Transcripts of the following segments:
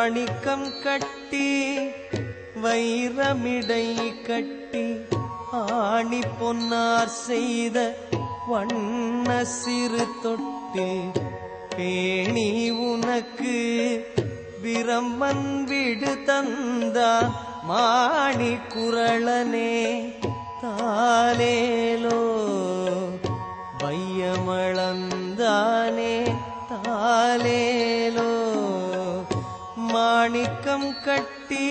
மாணிக்கம் கட்டி வைரமிடை கட்டி ஆணி பொன்னார் செய்த வண்ண சிறு தொட்டில் பேணி உனக்கு பிரம்மன் விடு தந்தான் மாணி குரளனே தாலேலோ வையமளந்தானே தாலேலோ மாணிக்கம் கட்டி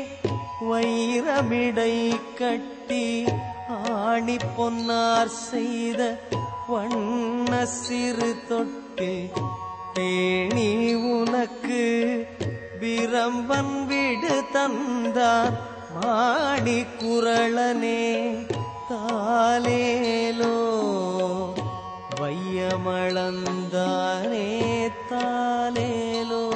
வைரமிடை கட்டி ஆணி பொன்னார் செய்த வண்ண சிறு தொட்டு பேணி உனக்கு பிரம்பன் விடு தந்தான் மாணி குரளனே தாலேலோ வையமளந்தானே தாலேலோ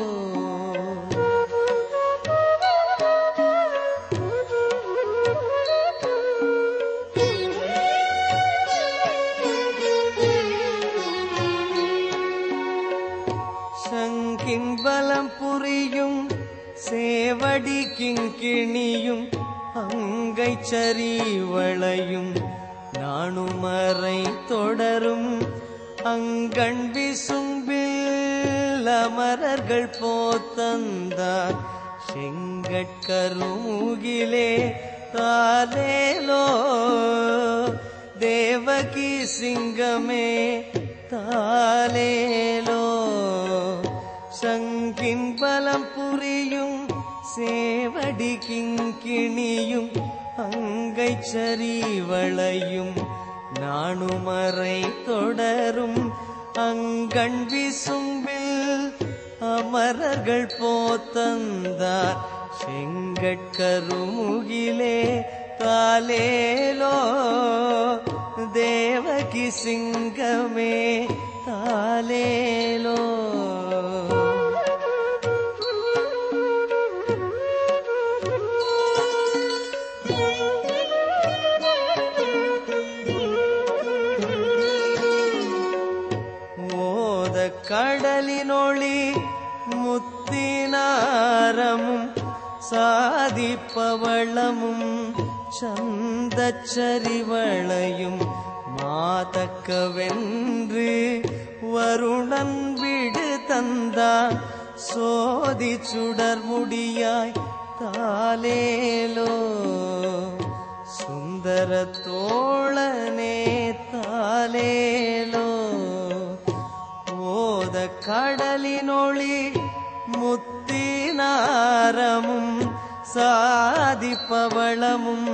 சங்கின் பலம் புரியும் சேவடி கிங்கிணியும் அங்கை சரிவளையும் நாணுமறை தொடரும் அங்கண் விசும்பில் அமரர்கள் போத்தந்தார் செங்கட்கருமுகிலே தாலேலோ தேவகி சிங்கமே தாலேலோ சங்கின் பலம் புரியும் சேவடி கிங்கிணியும் அங்கை சரிவளையும் நாணுமறை தொடரும் அங்கண் விசும்பில் அமரர்கள் போத்தந்தார் செங்கட்கருமுகிலே தாலேலோ தேவகி சிங்கமே தாலேலோ மோத கடலினொளி முத்தினாரமும் சாதிப்பவளமும் சந்தச்சரிவளையும் மாதக்கவென்று வருணன் விடு தந்தான் சோதி சுடர் முடியாய் தாலேலோ சுந்தர தோழனே தாலேலோ ஓத கடலினொளி முத்தினாரமும் சாதிப்பவளமும்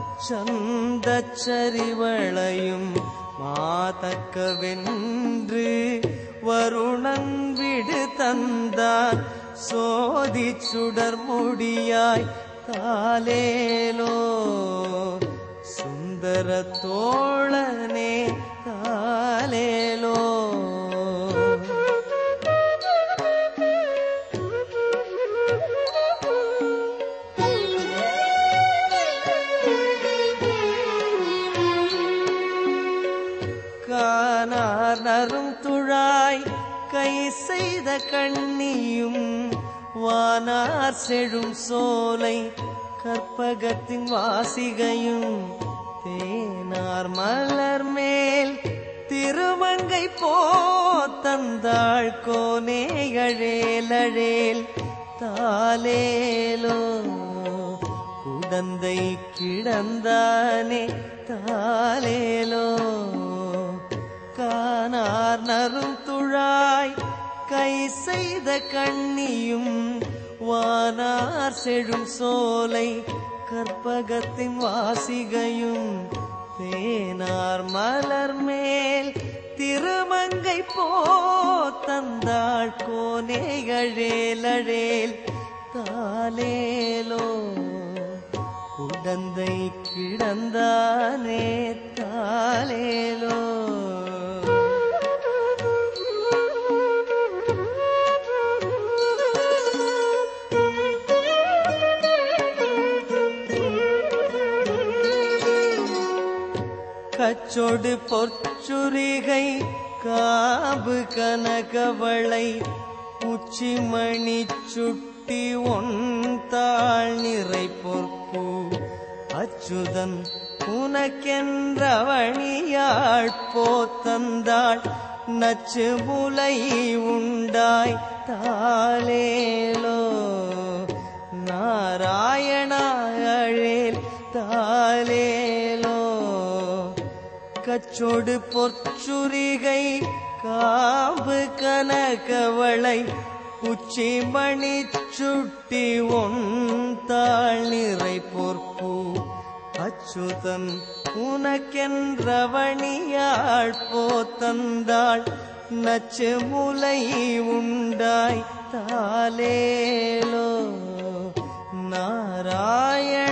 சந்தச்சரிவளையும் மாதக்கவென்று வருணன் விடு தந்தான் சோதி சுடர் முடியாய் தாலேலோ சுந்தர தோழனே தாலேலோ கானார் நரும் துழாய் கை செய்த கண்ணியும் வானார் செழும் சோலை கற்பகத்தின் வாசிகையும் தேனார் மலர் மேல் திருமங்கை போத்தந்தாள் கோனே அழேலழேல் தாலேலோ குடந்தை கிடந்தானே தாலேலோ கானார் நரும் துழாய் கை செய்த கண்ணியும் வானார் செழும் சோலை கற்பகத்தின் வாசிகையும் தேனார் மலர் மேல் திருமங்கை போத்தந்தாள் கோனே அழேலழேல் தாலேலோ குடந்தை கிடந்தானே தாலேலோ கச்சொடு பொற்சுரிகை காபு கனகவளை உச்சிமணி சுட்டி சுட்டி ஒன்தாள் நிறை பொற்பு அச்சுதன் உனக்கென்றவணியாள் போத்தந்தாள் நச்சு முலை உண்டாய் தாலேலோ நாராயணாயழேல் தாலேலோ கச்சோடு பொற்சுரிகை காம்பு கனகவளை உச்சிமணி சுட்டி ஒன்தாள் நிறை பொற்பு அச்சுதன் உனக்கென்றவணியாள் போத்தந்தாள் நச்சு முலை உண்டாய் தாலேலோ நாராயண